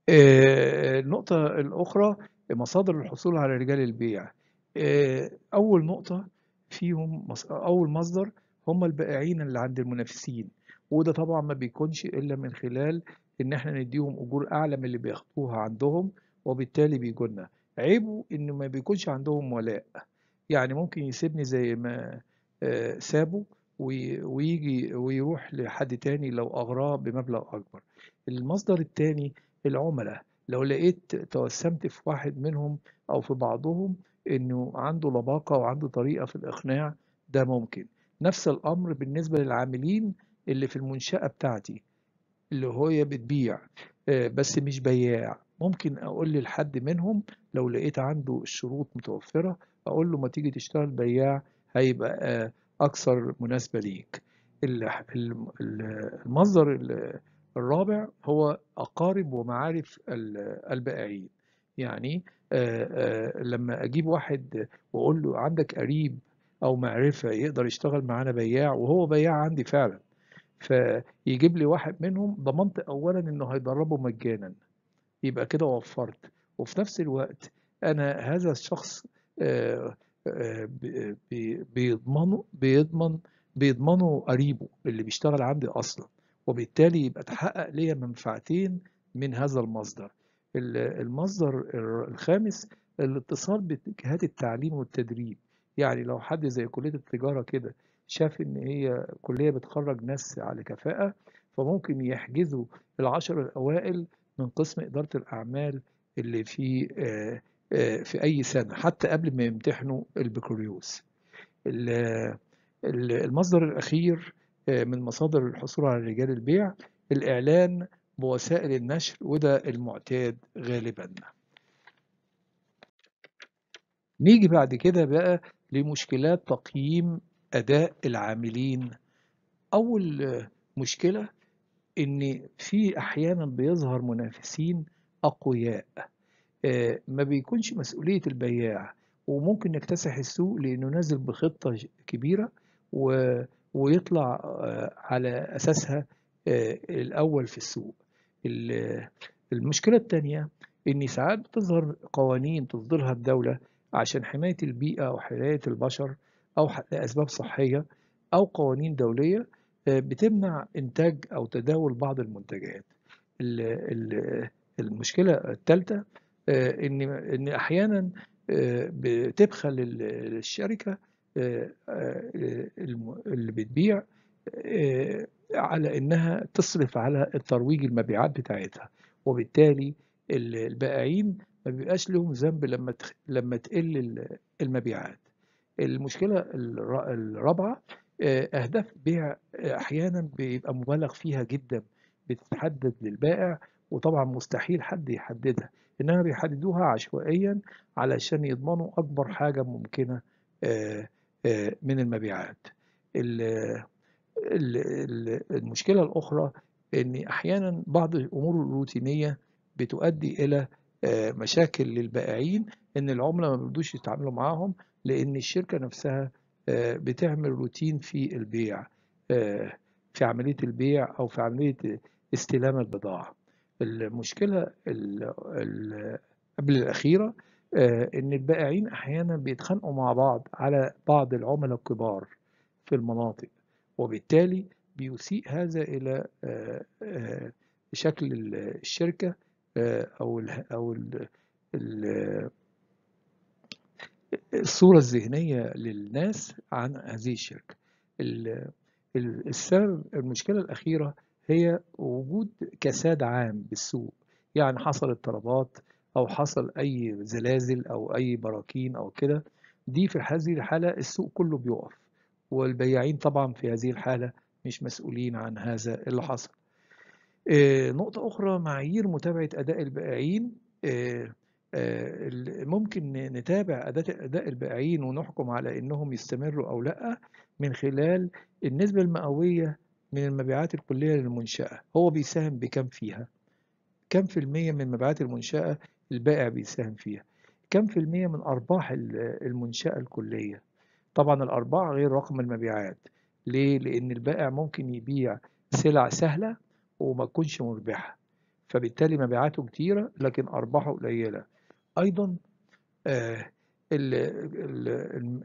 آه، النقطة الأخرى مصادر الحصول على رجال البيع آه، أول نقطة فيهم مص- أول مصدر هم البائعين اللي عند المنافسين وده طبعا ما بيكونش إلا من خلال إن إحنا نديهم أجور أعلى من اللي بياخدوها عندهم وبالتالي بيجولنا عيبه إن ما بيكونش عندهم ولاء يعني ممكن يسيبني زي ما آه، سابه وي- ويجي ويروح لحد تاني لو أغراه بمبلغ أكبر المصدر التاني العملاء لو لقيت توسمت في واحد منهم أو في بعضهم إنه عنده لباقة وعنده طريقة في الإقناع ده ممكن نفس الأمر بالنسبة للعاملين اللي في المنشأة بتاعتي اللي هي بتبيع آه، بس مش بياع ممكن أقول لحد منهم لو لقيت عنده الشروط متوفرة أقول له ما تيجي تشتغل بياع هيبقى آه، أكثر مناسبة ليك ال- ال- ال- المصدر ال- الرابع هو أقارب ومعارف ال- البائعين يعني آه، آه، لما أجيب واحد وأقول له عندك قريب أو معرفة يقدر يشتغل معانا بياع وهو بياع عندي فعلا فيجيب لي واحد منهم ضمنت اولا انه هيدربه مجانا يبقى كده وفرت وفي نفس الوقت انا هذا الشخص آه، آه، بي- بي- بيضمنه بيضمن بيضمنه قريبه اللي بيشتغل عندي اصلا وبالتالي يبقى تحقق ليا منفعتين من هذا المصدر ال- المصدر الر- الخامس الاتصال بجهات التعليم والتدريب يعني لو حد زي كلية التجارة كده شاف ان هي كلية بتخرج ناس على كفاءة فممكن يحجزوا العشر الاوائل من قسم إدارة الأعمال اللي في آه، آه، في أي سنة حتى قبل ما يمتحنوا البكالوريوس ال- ال- المصدر الأخير آه، من مصادر الحصول على رجال البيع الإعلان بوسائل النشر وده المعتاد غالبا نيجي بعد كده بقى لمشكلات تقييم أداء العاملين أول آه، مشكلة إن في أحيانا بيظهر منافسين أقوياء آه، ما بيكونش مسؤولية البياع وممكن يكتسح السوق لأنه نازل بخطة ج- كبيرة و... ويطلع آه، على أساسها آه، الأول في السوق ال- المشكلة التانية إن ساعات بتظهر قوانين تصدرها الدولة عشان حماية البيئة أو حماية البشر أو ح- لأسباب صحية أو قوانين دولية آه، بتمنع إنتاج أو تداول بعض المنتجات ال- ال- المشكلة الثالثة آه، إن إن أحيانا آه، بتبخل ال- الشركة آه، آه، الم- اللي بتبيع آه، على إنها تصرف على الترويج المبيعات بتاعتها وبالتالي ال- البائعين ما بيبقاش لهم ذنب لما تخ- لما تقل ال- المبيعات المشكلة الر- الرابعة آه، أهداف بيع آه، أحيانا بيبقى مبالغ فيها جدا بتتحدد للبائع وطبعا مستحيل حد يحددها إنما بيحددوها عشوائيا علشان يضمنوا أكبر حاجة ممكنة آه، آه، من المبيعات ال- ال- ال- المشكلة الأخرى إن أحيانا بعض الأمور الروتينية بتؤدي إلى آه، مشاكل للبائعين إن العملاء ما بيرضوش يتعاملوا معاهم لأن الشركة نفسها آه، بتعمل روتين في البيع آه، في عملية البيع أو في عملية استلام البضاعة المشكلة ال- ال- قبل الأخيرة آه، إن البائعين أحيانا بيتخانقوا مع بعض على بعض العملاء الكبار في المناطق وبالتالي بيسيء هذا إلى آه، آه، شكل ال- الشركة آه، أو ال أو ال ال- الصورة الذهنية للناس عن هذه الشركة ال- ال- السبب المشكلة الأخيرة هي وجود كساد عام بالسوق يعني حصل اضطرابات أو حصل أي زلازل أو أي براكين أو كده دي في هذه الحالة السوق كله بيقف والبياعين طبعا في هذه الحالة مش مسؤولين عن هذا اللي حصل آه، نقطة أخرى معايير متابعة أداء البائعين آه، آه، ال- ممكن نتابع أداء أداء البائعين ونحكم على إنهم يستمروا أو لأ من خلال النسبة المئوية من المبيعات الكلية للمنشأة هو بيساهم بكم فيها كم في المية من مبيعات المنشأة البائع بيساهم فيها كم في المية من أرباح ال- المنشأة الكلية طبعا الأرباح غير رقم المبيعات ليه؟ لأن البائع ممكن يبيع سلع سهلة وما تكونش مربحة فبالتالي مبيعاته كتيرة لكن أرباحه قليلة أيضا آه، ال- ال- الم-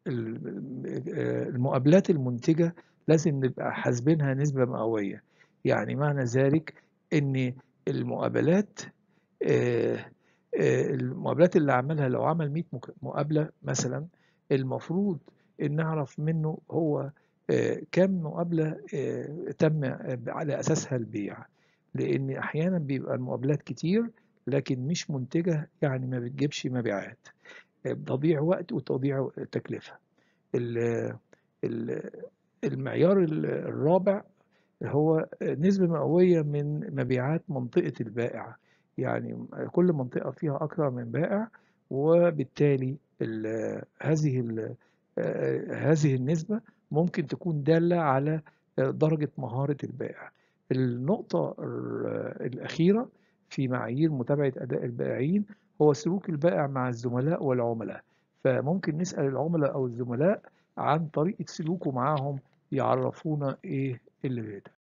ال- آه، المقابلات المنتجة لازم نبقى حاسبينها نسبة مئوية يعني معنى ذلك إن المقابلات آه، آه، المقابلات اللي عملها لو عمل 100 مك- مقابلة مثلا المفروض إن نعرف منه هو آه، كم مقابلة آه، تم على أساسها البيع لأن أحيانا بيبقى المقابلات كتير لكن مش منتجة يعني ما بتجيبش مبيعات آه، تضييع وقت وتضييع تكلفة ال- ال- المعيار ال- الرابع هو نسبة مئوية من مبيعات منطقة البائع يعني كل منطقة فيها أكثر من بائع وبالتالي ال- هذه ال- آه، هذه النسبة ممكن تكون دالة على درجة مهارة البائع النقطة ال- الأخيرة في معايير متابعة أداء البائعين هو سلوك البائع مع الزملاء والعملاء فممكن نسأل العملاء أو الزملاء عن طريقة سلوكه معاهم يعرفونا إيه اللي بيتم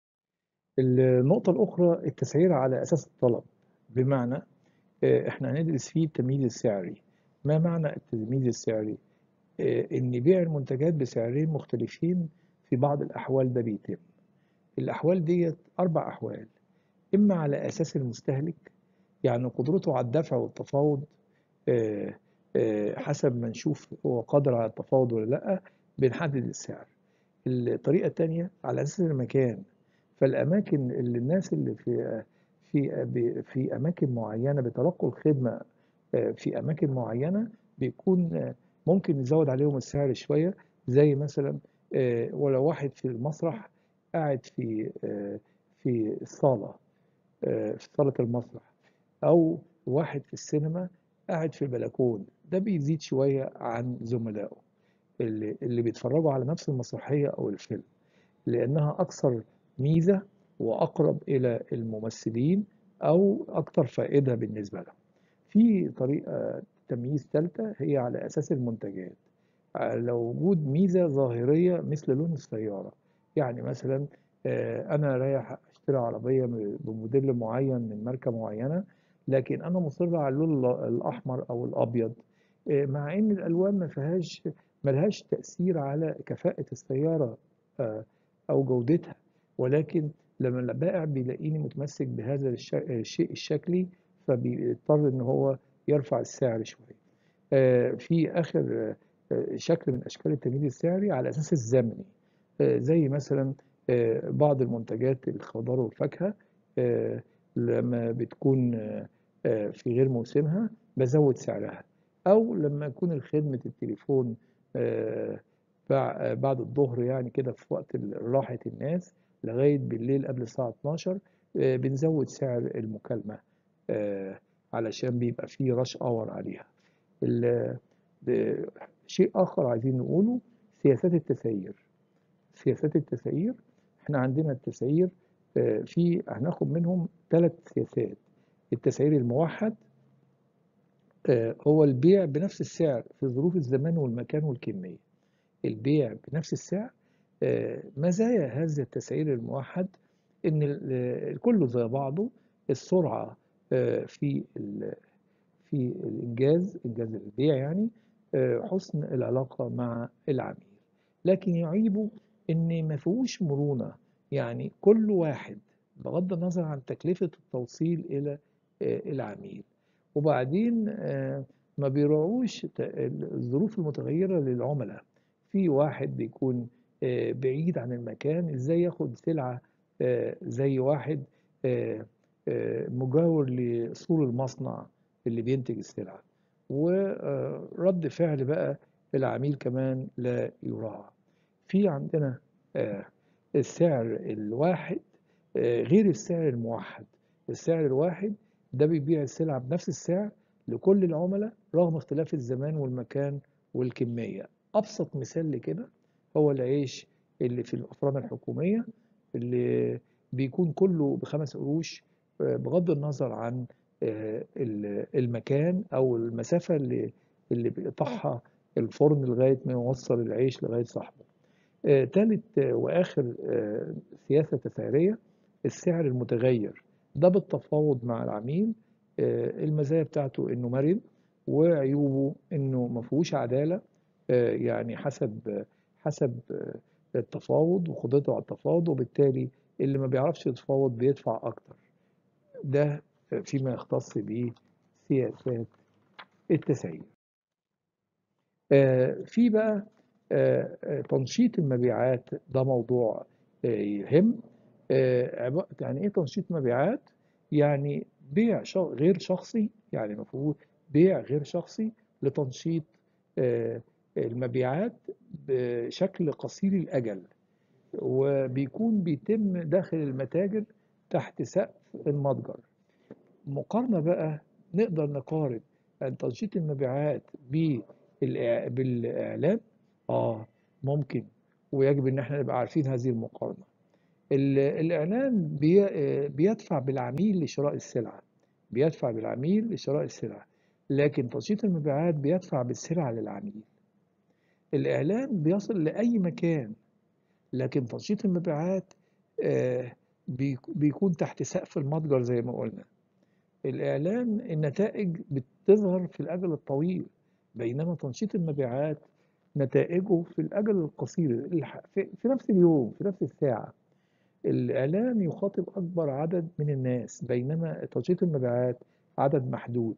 النقطة الأخرى التسعير على أساس الطلب بمعنى آه، إحنا هندرس فيه التمييز السعري ما معنى التمييز السعري؟ آه، إن بيع المنتجات بسعرين مختلفين في بعض الأحوال ده بيتم الأحوال ديت أربع أحوال إما على أساس المستهلك يعني قدرته على الدفع والتفاوض آه، آه، حسب ما نشوف هو قادر على التفاوض ولا لأ بنحدد السعر الطريقة التانية على أساس المكان فالأماكن اللي الناس اللي في في في أماكن معينة بتلقوا الخدمة آه، في أماكن معينة بيكون آه، ممكن نزود عليهم السعر شوية زي مثلا آه، ولو واحد في المسرح قاعد في آه، في الصالة آه، في صالة المسرح أو واحد في السينما قاعد في البلكون ده بيزيد شوية عن زملائه اللي, اللي بيتفرجوا على نفس المسرحية أو الفيلم لأنها أكثر ميزة وأقرب إلى الممثلين أو أكثر فائدة بالنسبة لهم في طريقة تمييز ثالثة هي على أساس المنتجات لو وجود ميزة ظاهرية مثل لون السيارة يعني مثلا آه، أنا رايح أشتري عربية بموديل معين من ماركة معينة لكن أنا مصر على اللون الأحمر أو الأبيض آه، مع إن الألوان ما فيهاش ملهاش تأثير على كفاءة السيارة آه، أو جودتها ولكن لما البائع بيلاقيني متمسك بهذا الش- الشيء الشكلي فبيضطر إن هو يرفع السعر شوية آه، في آخر آه، شكل من أشكال التمييز السعري على أساس الزمني آه، زي مثلا آه، بعض المنتجات الخضار والفاكهة آه، لما بتكون آه، آه، في غير موسمها بزود سعرها أو لما يكون خدمة التليفون آه، بع- بعد الظهر يعني كده في وقت راحة الناس لغاية بالليل قبل الساعة 12 آه، بنزود سعر المكالمة آه، علشان بيبقى فيه رش اور عليها ال- ب- شيء آخر عايزين نقوله سياسات التسعير سياسات التسعير احنا عندنا التسعير آه، في هناخد منهم ثلاث سياسات التسعير الموحد آه، هو البيع بنفس السعر في ظروف الزمان والمكان والكمية البيع بنفس السعر آه، مزايا هذا التسعير الموحد ان ال- آه، كله زي بعضه السرعة آه، في ال- في الإنجاز إنجاز البيع يعني آه، حسن العلاقة مع العميل لكن يعيبه إن ما فيهوش مرونة يعني كل واحد بغض النظر عن تكلفة التوصيل إلى آه، العميل وبعدين آه، ما بيراعوش ت- الظروف المتغيرة للعملاء في واحد بيكون آه، بعيد عن المكان ازاي ياخد سلعة آه، زي واحد آه، آه، مجاور لسور المصنع اللي بينتج السلعة ورد فعل بقى العميل كمان لا يراعى في عندنا آه، السعر الواحد آه، غير السعر الموحد السعر الواحد ده بيبيع السلعة بنفس السعر لكل العملاء رغم اختلاف الزمان والمكان والكمية أبسط مثال لكده هو العيش اللي في الأفران الحكومية اللي بيكون كله بخمس قروش آه، بغض النظر عن آه، ال- المكان أو المسافة اللي اللي بيقطعها الفرن لغاية ما يوصل العيش لغاية صاحبه. آه، تالت آه، وآخر آه، سياسة تسعيرية السعر المتغير ده بالتفاوض مع العميل آه، المزايا بتاعته انه مرن وعيوبه انه ما فيهوش عداله آه، يعني حسب حسب آه، التفاوض وقدرته على التفاوض وبالتالي اللي ما بيعرفش يتفاوض بيدفع اكتر ده فيما يختص بسياسات التسعير آه، في بقى آه، آه، تنشيط المبيعات ده موضوع آه، يهم آه، عبا- يعني ايه تنشيط مبيعات يعني بيع ش- غير شخصي يعني مفهوم بيع غير شخصي لتنشيط آه، المبيعات بشكل قصير الأجل وبيكون بيتم داخل المتاجر تحت سقف المتجر مقارنة بقى نقدر نقارن تنشيط المبيعات بالإع- بالإعلان آه ممكن ويجب إن احنا نبقى عارفين هذه المقارنة ال- الإعلان بي آه، بيدفع بالعميل لشراء السلعة بيدفع بالعميل لشراء السلعة لكن تنشيط المبيعات بيدفع بالسلعة للعميل الإعلان بيصل لأي مكان لكن تنشيط المبيعات آه، بيك- بيكون تحت سقف المتجر زي ما قلنا الإعلان النتائج بتظهر في الأجل الطويل بينما تنشيط المبيعات نتائجه في الأجل القصير الح- في في نفس اليوم في نفس الساعة الإعلان يخاطب أكبر عدد من الناس بينما تنشيط المبيعات عدد محدود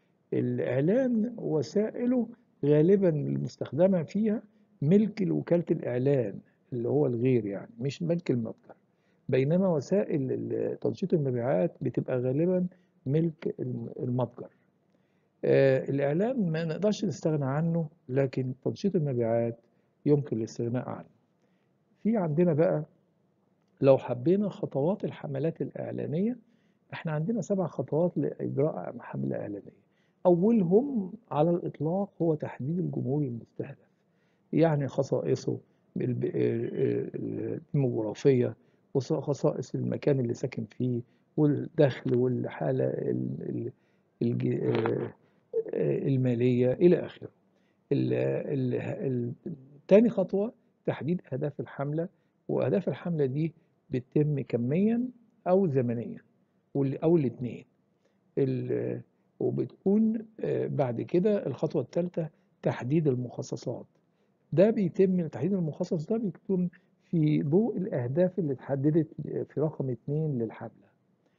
الإعلان وسائله غالبا المستخدمة فيها ملك وكالة الإعلان اللي هو الغير يعني مش ملك المتجر بينما وسائل ال- تنشيط المبيعات بتبقى غالبا ملك الم- المتجر آه، الإعلان ما نقدرش نستغنى عنه لكن تنشيط المبيعات يمكن الاستغناء عنه في عندنا بقى لو حبينا خطوات الحملات الإعلانية احنا عندنا سبع خطوات لإجراء حملة إعلانية أولهم على الإطلاق هو تحديد الجمهور المستهدف يعني خصائصه الب- الديموغرافية وخصائص المكان اللي ساكن فيه والدخل والحالة ال- ال- الج- آه، آه، المالية إلى آخره ال- ال- ال- تاني خطوة تحديد أهداف الحملة وأهداف الحملة دي بتتم كميا أو زمنيا وال- أو الاتنين ال- وبتكون آه، بعد كده الخطوة الثالثة تحديد المخصصات ده بيتم تحديد المخصص ده بيكون في ضوء الأهداف اللي اتحددت في رقم اتنين للحملة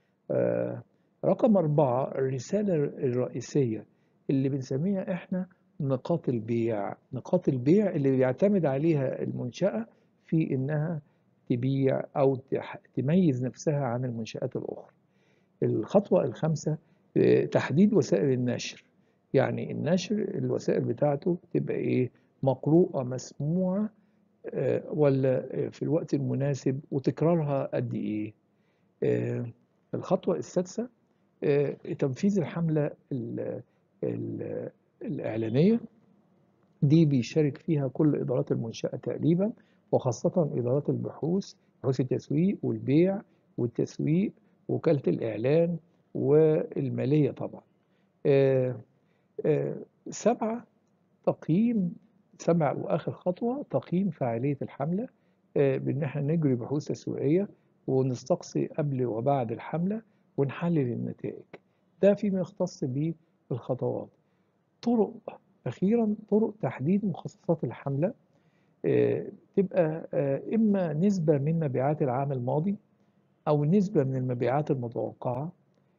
آه، رقم أربعة الرسالة الرئيسية اللي بنسميها إحنا نقاط البيع نقاط البيع اللي بيعتمد عليها المنشأة في إنها تبيع أو تح- تميز نفسها عن المنشآت الأخرى الخطوة الخامسة آه، تحديد وسائل النشر يعني النشر الوسائل بتاعته تبقى إيه مقروءة مسموعة آه، ولا آه، في الوقت المناسب وتكرارها قد إيه آه، الخطوة السادسة آه، تنفيذ الحملة ال- ال- الإعلانية دي بيشارك فيها كل إدارات المنشأة تقريبا وخاصة إدارات البحوث بحوث التسويق والبيع والتسويق وكالة الإعلان والمالية طبعا آه، آه، سبعة تقييم سبع وآخر خطوة تقييم فاعلية الحملة آه، بإن احنا نجري بحوث تسويقية ونستقصي قبل وبعد الحملة ونحلل النتائج ده فيما يختص بالخطوات طرق أخيرا طرق تحديد مخصصات الحملة آه، تبقى آه، إما نسبة من مبيعات العام الماضي أو نسبة من المبيعات المتوقعة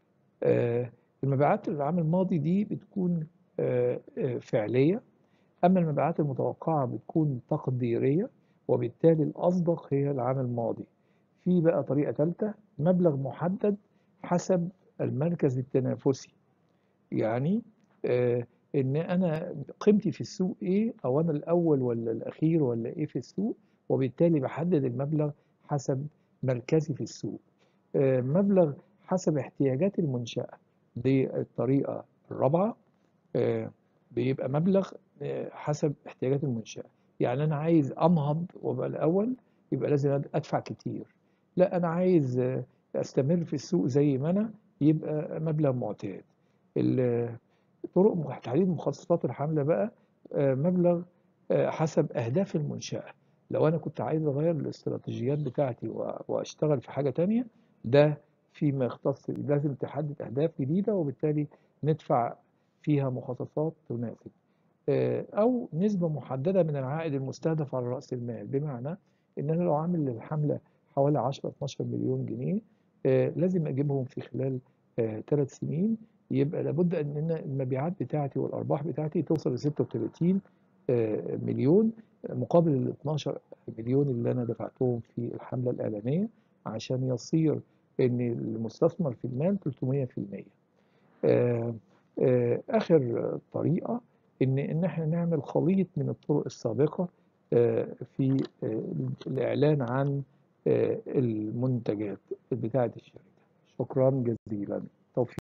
آه، المبيعات العام الماضي دي بتكون آه، آه، فعلية أما المبيعات المتوقعة بتكون تقديرية وبالتالي الأصدق هي العام الماضي في بقى طريقة ثالثة مبلغ محدد حسب المركز التنافسي يعني آه، ان انا قيمتي في السوق ايه او انا الاول ولا الاخير ولا ايه في السوق وبالتالي بحدد المبلغ حسب مركزي في السوق آه، مبلغ حسب احتياجات المنشأة دي الطريقة الرابعة آه، بيبقى مبلغ آه، حسب احتياجات المنشأة يعني أنا عايز أنهض وأبقى الأول يبقى لازم أدفع كتير لا أنا عايز آه، أستمر في السوق زي ما أنا يبقى مبلغ معتاد ال- طرق مخ- تحديد مخصصات الحملة بقى آه، مبلغ آه، حسب أهداف المنشأة لو أنا كنت عايز أغير الاستراتيجيات بتاعتي و- وأشتغل في حاجة تانية ده فيما يختص لازم تحدد أهداف جديدة وبالتالي ندفع فيها مخصصات تناسب آه، أو نسبة محددة من العائد المستهدف على رأس المال بمعنى إن أنا لو عامل للحملة حوالي 10 12 مليون جنيه آه، لازم أجيبهم في خلال ثلاث سنين يبقى لابد ان أنا المبيعات بتاعتي والارباح بتاعتي توصل ل 36 آه، مليون مقابل ال 12 مليون اللي انا دفعتهم في الحمله الاعلانيه عشان يصير ان المستثمر في المال 300% آه، آه، اخر طريقه ان ان احنا نعمل خليط من الطرق السابقه آه، في آه، الاعلان عن آه، المنتجات بتاعه الشركه شكرا جزيلا توفيق